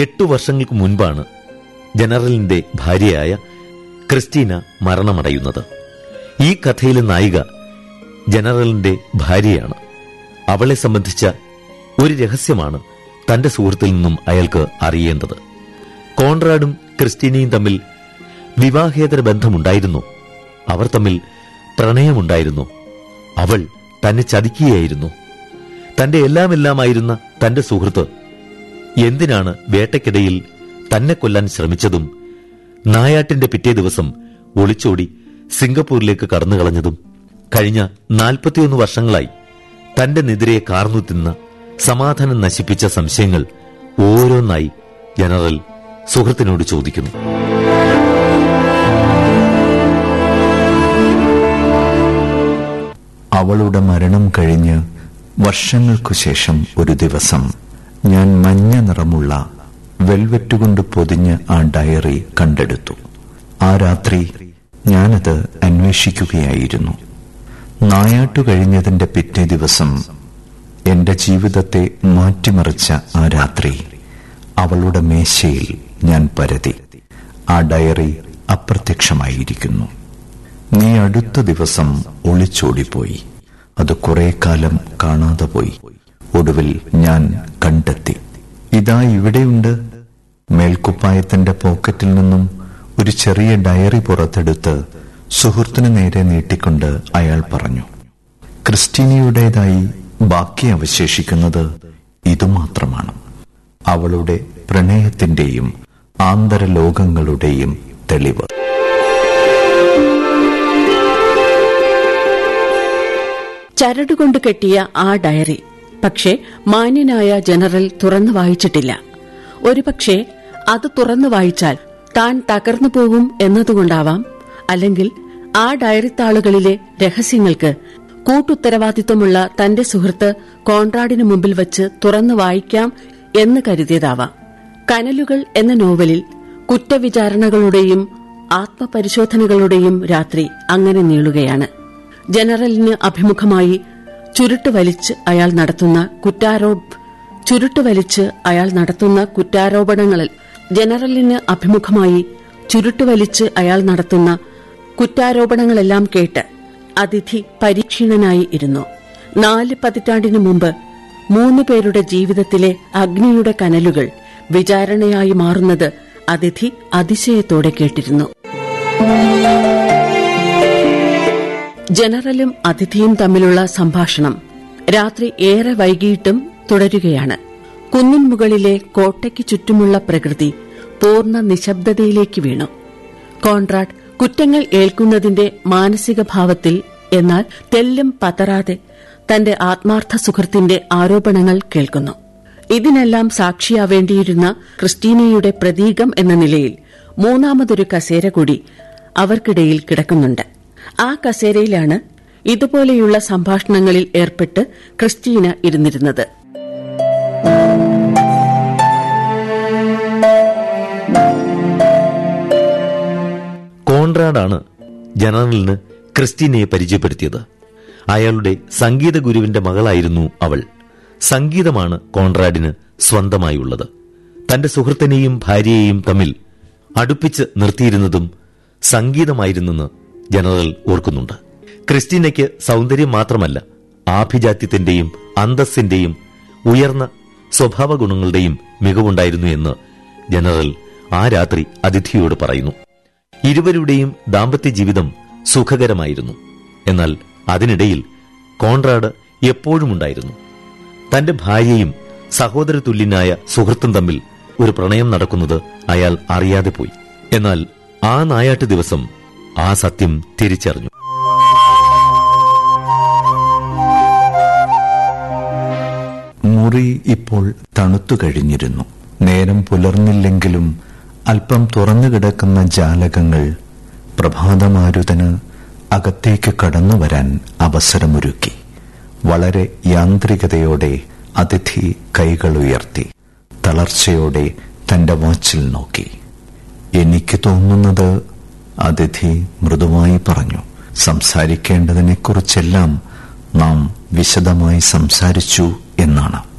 എട്ടു വർഷങ്ങൾക്ക് മുൻപാണ് ജനറലിന്റെ ഭാര്യയായ ക്രിസ്റ്റീന മരണമടയുന്നത് ഈ കഥയിലെ നായിക ജനറലിന്റെ ഭാര്യയാണ് അവളെ സംബന്ധിച്ച ഒരു രഹസ്യമാണ് തന്റെ സുഹൃത്തിൽ നിന്നും അയാൾക്ക് അറിയേണ്ടത് കോൺറാഡും ക്രിസ്റ്റീനയും തമ്മിൽ വിവാഹേതര ബന്ധമുണ്ടായിരുന്നു അവർ തമ്മിൽ പ്രണയമുണ്ടായിരുന്നു അവൾ തന്നെ ചതിക്കുകയായിരുന്നു തന്റെ എല്ലാമെല്ലാമായിരുന്ന തന്റെ സുഹൃത്ത് എന്തിനാണ് വേട്ടയ്ക്കിടയിൽ തന്നെ കൊല്ലാൻ ശ്രമിച്ചതും നായാട്ടിന്റെ പിറ്റേ ദിവസം ഒളിച്ചോടി സിംഗപ്പൂരിലേക്ക് കടന്നുകളഞ്ഞതും കഴിഞ്ഞ നാൽപ്പത്തിയൊന്ന് വർഷങ്ങളായി തന്റെ നെതിരെ കാർന്നു തിന്ന സമാധാനം നശിപ്പിച്ച സംശയങ്ങൾ ഓരോന്നായി ജനറൽ സുഹൃത്തിനോട് ചോദിക്കുന്നു അവളുടെ മരണം കഴിഞ്ഞ് വർഷങ്ങൾക്കു ശേഷം ഒരു ദിവസം ഞാൻ മഞ്ഞ നിറമുള്ള വെൽവെറ്റ് കൊണ്ട് പൊതിഞ്ഞ ആ ഡയറി കണ്ടെടുത്തു ആ രാത്രി ഞാനത് അന്വേഷിക്കുകയായിരുന്നു നായാട്ടു കഴിഞ്ഞതിന്റെ പിറ്റേ ദിവസം എന്റെ ജീവിതത്തെ മാറ്റിമറിച്ച ആ രാത്രി അവളുടെ മേശയിൽ ഞാൻ പരതി ആ ഡയറി അപ്രത്യക്ഷമായിരിക്കുന്നു നീ അടുത്ത ദിവസം ഒളിച്ചോടിപ്പോയി അത് കുറെ കാലം കാണാതെ പോയി ഒടുവിൽ ഞാൻ കണ്ടെത്തി ഇതാ ഇവിടെയുണ്ട് മേൽക്കുപ്പായത്തിന്റെ പോക്കറ്റിൽ നിന്നും ഒരു ചെറിയ ഡയറി പുറത്തെടുത്ത് സുഹൃത്തിനു നേരെ നീട്ടിക്കൊണ്ട് അയാൾ പറഞ്ഞു ക്രിസ്റ്റീനയുടേതായി ബാക്കി അവശേഷിക്കുന്നത് ഇതുമാത്രമാണ് അവളുടെ പ്രണയത്തിന്റെയും ആന്തരലോകങ്ങളുടെയും തെളിവ് ചരടുകൊണ്ട് കെട്ടിയ ആ ഡയറി പക്ഷേ മാന്യനായ ജനറൽ തുറന്നു വായിച്ചിട്ടില്ല ഒരുപക്ഷെ അത് തുറന്നു വായിച്ചാൽ താൻ തകർന്നു പോകും എന്നതുകൊണ്ടാവാം അല്ലെങ്കിൽ ആ ഡയറിത്താളുകളിലെ രഹസ്യങ്ങൾക്ക് കൂട്ടുത്തരവാദിത്വമുള്ള തന്റെ സുഹൃത്ത് കോൺറാഡിനു മുമ്പിൽ വച്ച് തുറന്നു വായിക്കാം എന്ന് കരുതിയതാവാം കനലുകൾ എന്ന നോവലിൽ കുറ്റവിചാരണകളുടെയും ആത്മപരിശോധനകളുടെയും രാത്രി അങ്ങനെ നീളുകയാണ് ജനറലിന് അഭിമുഖമായി ചുരുട്ട് വലിച്ച് അയാൾ നടത്തുന്ന കുറ്റാരോ ചുരുട്ട് വലിച്ച് അയാൾ നടത്തുന്ന കുറ്റാരോപണങ്ങളിൽ ജനറലിന് അഭിമുഖമായി ചുരുട്ട് വലിച്ച് അയാൾ നടത്തുന്ന കുറ്റാരോപണങ്ങളെല്ലാം കേട്ട് അതിഥി പരീക്ഷീണനായി ഇരുന്നു നാല് പതിറ്റാണ്ടിനു മുമ്പ് മൂന്ന് പേരുടെ ജീവിതത്തിലെ അഗ്നിയുടെ കനലുകൾ വിചാരണയായി മാറുന്നത് അതിഥി അതിശയത്തോടെ കേട്ടിരുന്നു ജനറലും അതിഥിയും തമ്മിലുള്ള സംഭാഷണം രാത്രി ഏറെ വൈകിയിട്ടും തുടരുകയാണ് കുന്നിൻ മുകളിലെ കോട്ടയ്ക്ക് ചുറ്റുമുള്ള പ്രകൃതി പൂർണ്ണ നിശബ്ദതയിലേക്ക് വീണു കോൺറാഡ് കുറ്റങ്ങൾ ഏൽക്കുന്നതിന്റെ മാനസിക ഭാവത്തിൽ എന്നാൽ തെല്ലും പതറാതെ തന്റെ ആത്മാർത്ഥ സുഹൃത്തിന്റെ ആരോപണങ്ങൾ കേൾക്കുന്നു ഇതിനെല്ലാം സാക്ഷിയാവേണ്ടിയിരുന്ന ക്രിസ്റ്റീനയുടെ പ്രതീകം എന്ന നിലയിൽ മൂന്നാമതൊരു കസേര കൂടി അവർക്കിടയിൽ കിടക്കുന്നുണ്ട് ആ കസേരയിലാണ് ഇതുപോലെയുള്ള സംഭാഷണങ്ങളിൽ ഏർപ്പെട്ട് ക്രിസ്റ്റീന ഇരുന്നിരുന്നത് കോൺറാഡാണ് ജനറലിന് ക്രിസ്റ്റീനയെ പരിചയപ്പെടുത്തിയത് അയാളുടെ സംഗീത ഗുരുവിന്റെ മകളായിരുന്നു അവൾ സംഗീതമാണ് കോൺറാഡിന് സ്വന്തമായുള്ളത് തന്റെ സുഹൃത്തിനെയും ഭാര്യയെയും തമ്മിൽ അടുപ്പിച്ച് നിർത്തിയിരുന്നതും സംഗീതമായിരുന്നെന്ന് ജനറൽ ഓർക്കുന്നുണ്ട് ക്രിസ്റ്റീനയ്ക്ക് സൗന്ദര്യം മാത്രമല്ല ആഭിജാത്യത്തിന്റെയും അന്തസ്സിന്റെയും ഉയർന്ന സ്വഭാവ ഗുണങ്ങളുടെയും മികവുണ്ടായിരുന്നു എന്ന് ജനറൽ ആ രാത്രി അതിഥിയോട് പറയുന്നു ഇരുവരുടെയും ദാമ്പത്യ ജീവിതം സുഖകരമായിരുന്നു എന്നാൽ അതിനിടയിൽ കോൺറാഡ് എപ്പോഴുമുണ്ടായിരുന്നു തന്റെ ഭാര്യയും സഹോദര തുല്യനായ സുഹൃത്തും തമ്മിൽ ഒരു പ്രണയം നടക്കുന്നത് അയാൾ അറിയാതെ പോയി എന്നാൽ ആ നായാട്ട് ദിവസം ആ സത്യം തിരിച്ചറിഞ്ഞു മുറി ഇപ്പോൾ തണുത്തു കഴിഞ്ഞിരുന്നു നേരം പുലർന്നില്ലെങ്കിലും അല്പം തുറന്നു കിടക്കുന്ന ജാലകങ്ങൾ പ്രഭാതമാരുതന് അകത്തേക്ക് കടന്നു വരാൻ അവസരമൊരുക്കി വളരെ യാന്ത്രികതയോടെ അതിഥി കൈകൾ ഉയർത്തി തളർച്ചയോടെ തന്റെ വാച്ചിൽ നോക്കി എനിക്ക് തോന്നുന്നത് അതിഥി മൃദുവായി പറഞ്ഞു സംസാരിക്കേണ്ടതിനെക്കുറിച്ചെല്ലാം നാം വിശദമായി സംസാരിച്ചു എന്നാണ്